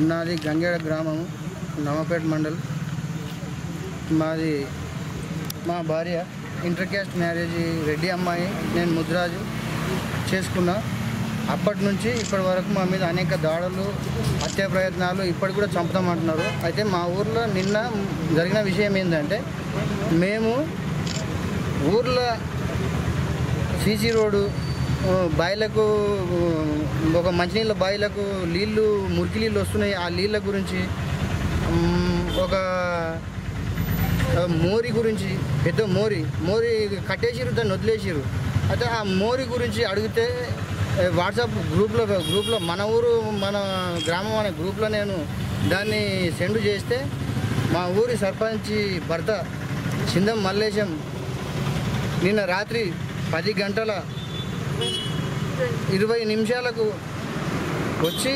నాది గంగేడ గ్రామం నవపేట మండల్ మాది మా భార్య ఇంటర్ క్యాస్ట్ మ్యారేజ్ రెడ్డి అమ్మాయి నేను ముద్రాజు చేసుకున్నా అప్పటి నుంచి ఇప్పటి వరకు మా మీద అనేక దాడులు హత్యా ప్రయత్నాలు ఇప్పటి కూడా చంపుతామంటున్నారు అయితే మా ఊర్లో నిన్న జరిగిన విషయం ఏంటంటే మేము ఊర్లో సీసీ రోడ్డు ఆ, బాయిలకు ఆ, ఒక మంచినీళ్ళ బాయిలకు నీళ్ళు మురికి నీళ్ళు వస్తున్నాయి ఆ నీళ్ళ గురించి మ్, ఒక ఆ, మోరి గురించి పెద్ద మోరి మోరి కట్టేసిరు దాన్ని వదిలేసిరు అయితే ఆ మోరి గురించి అడిగితే ఏ, వాట్సాప్ గ్రూప్లో గ్రూప్లో మన ఊరు మన గ్రామం అనే గ్రూప్లో నేను దాన్ని సెండ్ చేస్తే మా ఊరి సర్పంచ్ భర్త చిందం మల్లేశం నిన్న రాత్రి పది గంటల ఇరవై నిమిషాలకు వచ్చి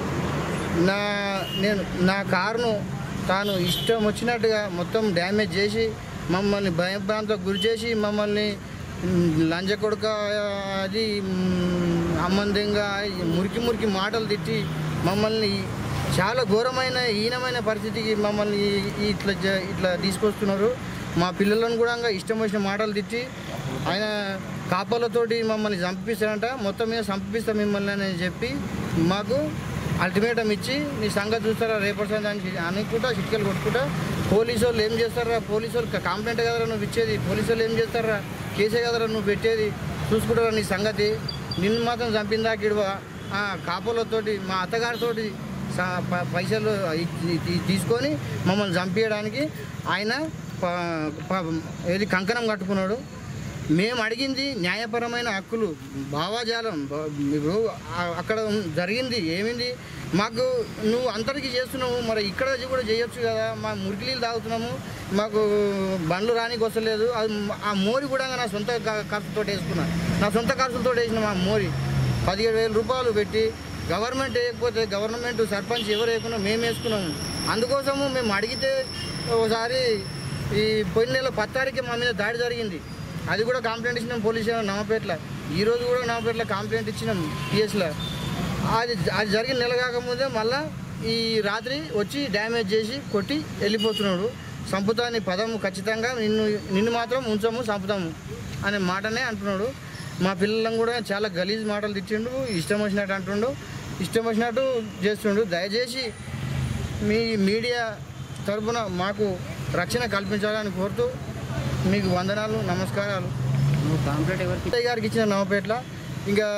నా నేను నా కారును తాను ఇష్టం వచ్చినట్టుగా మొత్తం డ్యామేజ్ చేసి మమ్మల్ని భయభ్రాంతకు గురి చేసి మమ్మల్ని మ్, లంజ కొడుక అది మ్, అమ్మందంగా మురికి మురికి మాటలు తిట్టి మమ్మల్ని చాలా ఘోరమైన హీనమైన పరిస్థితికి మమ్మల్ని ఈ- ఇట్లా జ- ఇట్లా తీసుకొస్తున్నారు మా పిల్లలను కూడా ఇష్టం వచ్చిన మాటలు తిట్టి ఆయన కాపాలతోటి మమ్మల్ని చంపిస్తారంట మొత్తం మీద చంపిస్తాం మిమ్మల్ని అని చెప్పి మాకు అల్టిమేటం ఇచ్చి నీ సంగతి చూస్తారా రేపటి సంగతి అని అనుకుంటా చిట్కలు కొట్టుకుంటా పోలీసు వాళ్ళు ఏం చేస్తారా పోలీసు వాళ్ళు కంప్లైంట్ కదరా నువ్వు ఇచ్చేది పోలీసు వాళ్ళు ఏం చేస్తారా కేసే కదరా నువ్వు పెట్టేది చూసుకుంటారా నీ సంగతి నిన్ను మాత్రం చంపిందాక ఇడవా కాపులతోటి మా అత్తగారితోటి సా- ప- పైసలు ఇ- ఇ- తీసుకొని మమ్మల్ని చంపించడానికి ఆయన ప- ప- ఏది కంకణం కట్టుకున్నాడు మేము అడిగింది న్యాయపరమైన హక్కులు భావాజాలం బ- ఇప్పుడు ఆ- అక్కడ ఉన్- జరిగింది ఏమింది మాకు నువ్వు అంతరికి చేస్తున్నావు మరి ఇక్కడ కూడా చేయొచ్చు కదా మా మురికి నీళ్ళు తాగుతున్నాము మాకు బండ్లు రానికి వస్తలేదు అది మ- ఆ మోరి కూడా నా సొంత ఖ- ఖర్చుతో వేసుకున్నా నా సొంత ఖర్చులతో వేసిన మా మోరి పదిహేడు వేల రూపాయలు పెట్టి గవర్నమెంట్ వేయకపోతే గవర్నమెంట్ సర్పంచ్ ఎవరు వేయకుండా మేము వేసుకున్నాము అందుకోసము మేము అడిగితే ఒకసారి ఈ పోయిన నెల పత్తారికి మా మీద దాడి జరిగింది అది కూడా కంప్లైంట్ ఇచ్చినాం పోలీస్ స్టేషన్ నవపేటలో ఈ రోజు కూడా నవపేటలో కంప్లైంట్ ఇచ్చినాం పిఎస్లో అది అది జరిగిన నెల కాకముందే మళ్ళా ఈ రాత్రి వచ్చి డ్యామేజ్ చేసి కొట్టి వెళ్ళిపోతున్నాడు సంపుతాని పదము ఖచ్చితంగా నిన్ను నిన్ను మాత్రం ఉంచము చంపుతాము అనే మాటనే అంటున్నాడు మా పిల్లలను కూడా చాలా గలీజ్ మాటలు తిట్టిండు ఇష్టం వచ్చినట్టు అంటుండు ఇష్టం వచ్చినట్టు చేస్తుండు దయచేసి మీ మీడియా తరపున మాకు రక్షణ కల్పించాలని కోరుతూ మీకు వందనాలు నమస్కారాలు నువ్వు కాంప్లీట్ ఎవరికి ఎస్ఐ గారికి ఇచ్చిన నవపేట్ల ఇంకా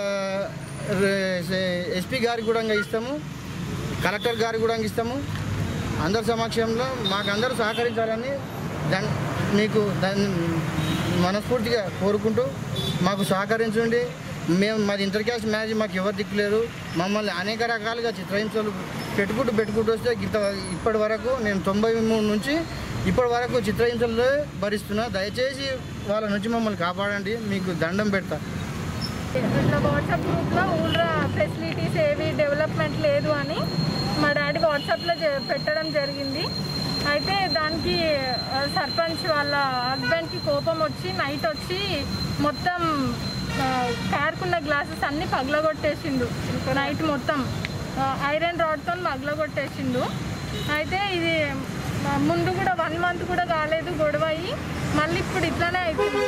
ఎస్పీ గారికి కూడా ఇంకా ఇస్తాము కలెక్టర్ గారికి కూడా ఇస్తాము అందరి సమక్షంలో మాకు అందరూ సహకరించాలని దాన్ని మీకు దాన్ని మనస్ఫూర్తిగా కోరుకుంటూ మాకు సహకరించండి మేము మాది ఇంటర్ క్యాస్ట్ మ్యారేజ్ మాకు ఎవరు దిక్కులేరు మమ్మల్ని అనేక రకాలుగా చిత్రహింసలు పెట్టుకుంటూ పెట్టుకుంటూ వస్తే ఇంత ఇప్పటి వరకు నేను తొంభై మూడు నుంచి ఇప్పటి వరకు చిత్రహింసలు భరిస్తున్నా దయచేసి వాళ్ళ నుంచి మమ్మల్ని కాపాడండి మీకు దండం పెడతా ఇట్లా వాట్సాప్ గ్రూప్లో ఊళ్ళో ఫెసిలిటీస్ ఏవి డెవలప్మెంట్ లేదు అని మా డాడీ వాట్సాప్లో జ- పెట్టడం జరిగింది అయితే దానికి ఆ, సర్పంచ్ వాళ్ళ హస్బెండ్కి కోపం వచ్చి నైట్ వచ్చి మొత్తం ఆ, కారుకున్న గ్లాసెస్ అన్నీ పగలగొట్టేసిండు నైట్ మొత్తం ఆ, ఐరన్ రాడ్తో పగలగొట్టేసిండు అయితే ఇది ఆ, ముందు కూడా వన్ మంత్ కూడా కాలేదు గొడవ అయ్యి మళ్ళీ ఇప్పుడు ఇట్లానే అవుతుంది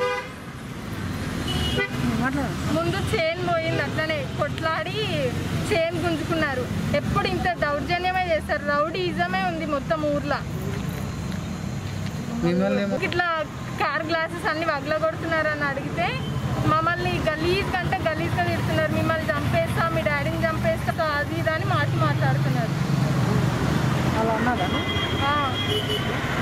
ముందు చైన్ పోయింది అట్లనే కొట్లాడి చైన్ గుంజుకున్నారు ఎప్పుడు ఇంత దౌర్జన్యమే చేస్తారు రౌడీజమే ఉంది మొత్తం ఊర్లో మిమ్మల్ని ఏమో ఇట్లా కార్ గ్లాసెస్ అన్ని వగల కొడుతున్నారు అని అడిగితే మమ్మల్ని గలీజ్ కంటే గలీజ్గా తిడుతున్నారు మిమ్మల్ని చంపేస్తా మీ డాడీని చంపేస్తా అది ఇది అని మాట మాట్లాడుతున్నారు అలా అన్నారా ఆ.